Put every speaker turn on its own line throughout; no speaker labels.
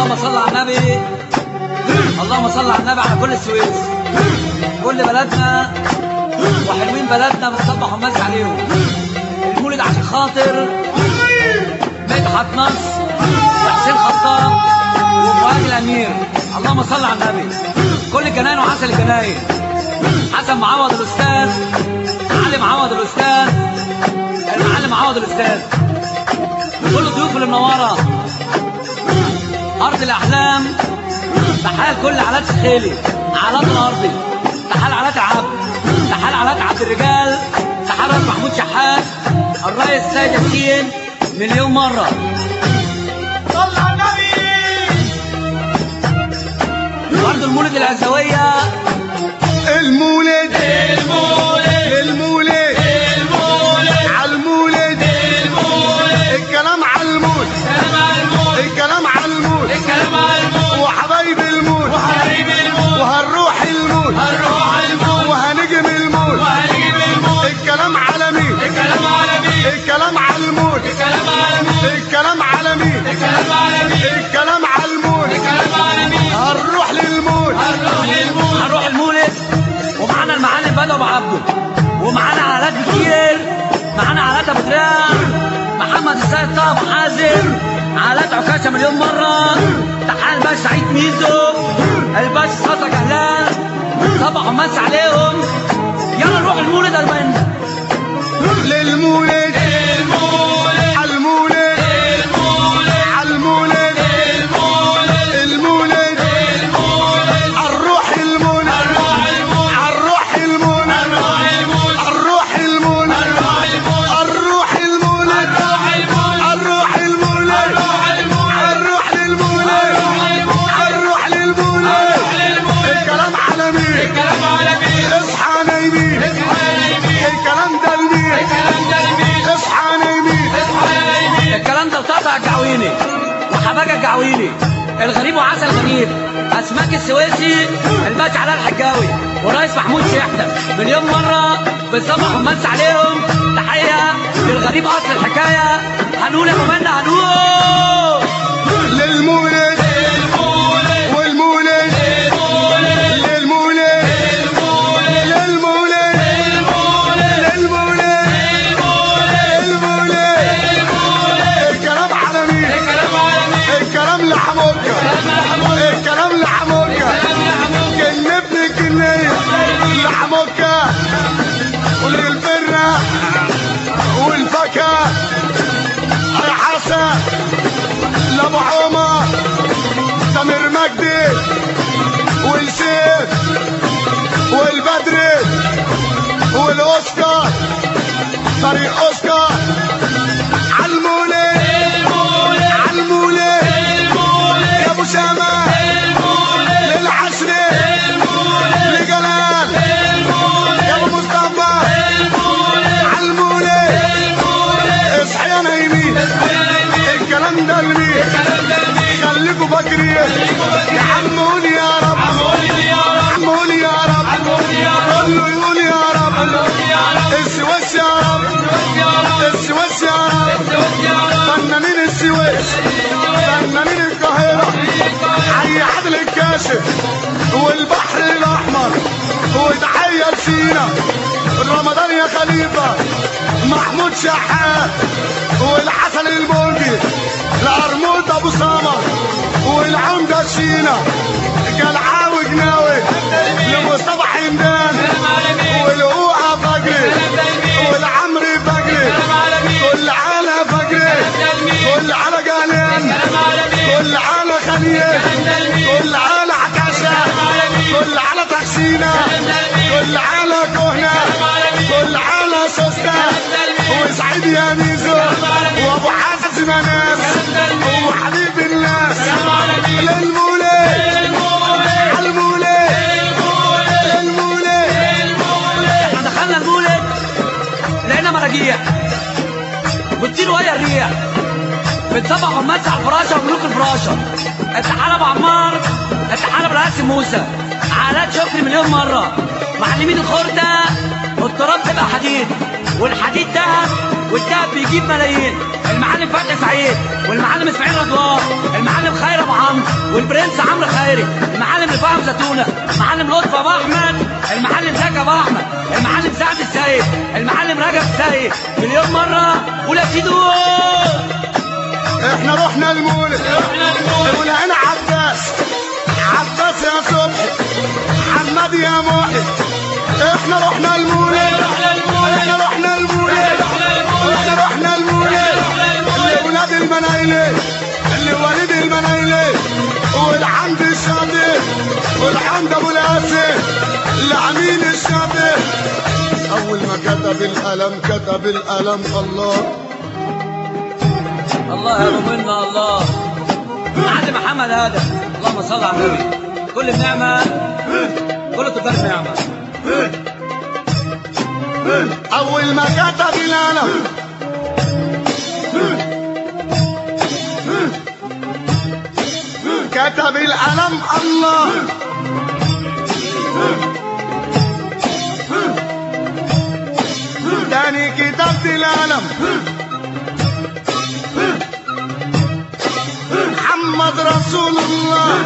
اللهم صل على النبي اللهم صل على النبي على كل السويس كل بلدنا وحلوين بلدنا بنصبح ونمسي عليهم المولد عشان خاطر مدحت نصر وحسين خطاب وفؤاد الامير اللهم صل على النبي كل الجناين وعسل الجناين حسن معوض الاستاذ علي معوض الاستاذ المعلم معوض الاستاذ كل الضيوف اللي منوره ارض الاحلام تحال كل علات خيلي علات الارضي تحال علات العبد تحال علات عبد الرجال تحال رئيس محمود شحات الرئيس سيد ياسين مليون مره
صل على النبي
برضه المولد العزويه
المولد المولد المولد المولد على المولد المولد الكلام على المولد الكلام على المولد
الكلام على المولد
وحبايب المولد
وحبايب المولد
وهنروح المولد
هنروح المولد
وهنجم المولد
وهنجيب المولد
الكلام على مين
الكلام على مين
الكلام على المولد
الكلام على مين
الكلام على مين
الكلام على مين
الكلام على المولد
الكلام على مين
هنروح للمولد
هنروح المولد هنروح المولد ومعانا المعلم بدر ابو عبده ومعانا علات كتير معانا علات ابو دراع محمد السيد طه ابو حازم علات عكاشه مليون مره تعال باش سعيد ميزو الباش صدق اهلان صبح ومس عليهم يلا نروح المولد يا البنت
للمولد على المولد على المولد المولد الروح المولد الروح المولد الروح المولد الروح المولد الروح المولد الروح للمولد الروح للمولد الكلام على مين اصحى نايمين الكلام ده لمين اصحى نايمين
الكلام ده لطاطا الجعويني وحباجة الجعويني الغريب وعسل غريب اسماك السويسي الباش علاء الحجاوي ورئيس محمود شحته مليون مره بنصبح ونمس عليهم تحيه للغريب اصل الحكايه هنقول يا ممنا هنقول
للمولد والمولد للمولد للمولد للمولد للمولد الكلام على مين الكلام لحموكة الكلام لحموكة كلمتني الجنية لحموكة وللفرة والفكة يا حسن لابو عمر سمير مجدي والسيف والبدري والاوسكار طريق اوسكار عالمولد عالمولد يا ابو شامة للعشري لجلال يا ابو مصطفى عالمولد اصحى يا نايمين الكلام ده لمين خليكوا فاكرين يا عم قول يا رب عم قول يا رب قول له يقول يا رب السويس يا رب السويس يا رب فنانين السويس فنانين القاهرة حي عدل الكاشف والبحر الأحمر وتحية لسينا رمضان يا خليفة محمود شحات والحسن البرجي العرموط ابو سمر والعمدة شينا جلعاوي جناوي لمصطفى حمدان والقوقة فجري والعمري فجري كل على فجري كل على جهلان كل على خليل كل على عكاشة كل على تخشينة كل على كهنة كل على سوسته وسعيد يا ميزو وابو حازم ناس وحبيب الناس للمولد المولد للمولد
احنا دخلنا المولد لقينا مراجيح بتطير وهي الريح بتصبح ومسح على الفراشه وملوك الفراشه التحالة ابو عمار التحالة برئاسة موسى عالات شكري مليون مره معلمين الخرده التراب تبقى حديد والحديد دهب والدهب بيجيب ملايين المعلم فتحي سعيد والمعلم اسماعيل رضوان المعلم خير ابو عمرو والبرنس عمرو خيري المعلم رفاعه زتونه المعلم لطفي ابو احمد المعلم زكي ابو احمد المعلم سعد السيد المعلم رجب السيد مليون مره ولا سيدو
احنا رحنا المولد ولقينا عباس عباس يا صبحي محمد يا محي احنا رحنا المولد احنا رحنا المولد احنا رحنا المولد لولاد المنايلي لوليد المنايلي والحمد الشاطر والحمد ابو القاسم لعمين الشاطر اول ما كتب القلم كتب القلم الله
الله يا منا الله معلم محمد ادم اللهم صل على النبي كل النعمه كل تجار نعمه
أول ما كتب القلم كتب القلم الله تاني كتبت القلم محمد رسول الله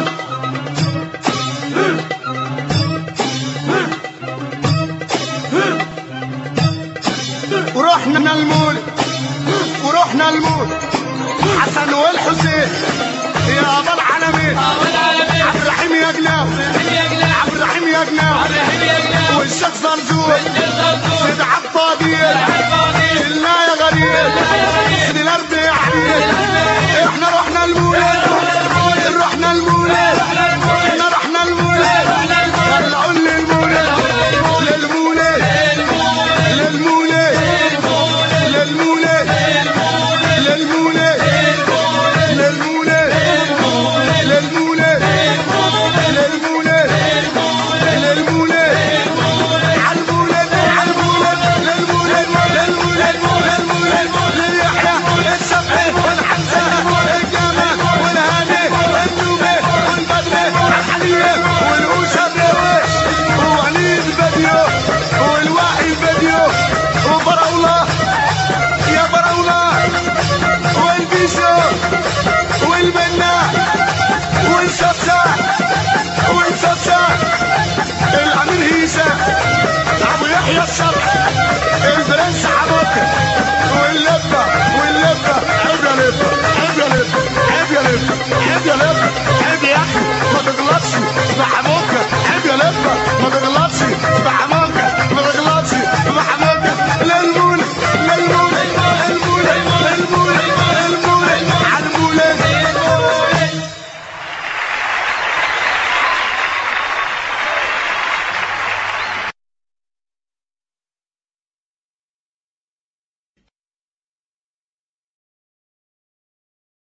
ورحنا المولد ورحنا المولد حسن والحسين يا ابا العالمين عبد الرحيم يا جناو عبد الرحيم يا جناو والشيخ زرزور سيد عبادية لا يا غريب سيد الارض يا عريس احنا رحنا المولد رحنا المولد احنا رحنا المولد طلعوا لي المولد للمولد للمولد للمولد للمولد للمولد للمولد للمولد للمولد عالمولد عالمولد للمولد للمولد للمولد لليحيى السبع والحمزة الجمال والهاني والنوبة والبدر الحليم والأوشة الرويش ووليد بديو والواعي بديو وبراولة يا براولة والبيشو والبنا والشفشة والشفشة الأمير هيشة أبو يحيى الشرح البرنس حموكة واللبة واللبة عيب يا لبة عيب يا لبة عيب يا لبة عيب يا لبة عيب يا أخي ما تغلطش في حموكة عيب يا لبة ما تغلطش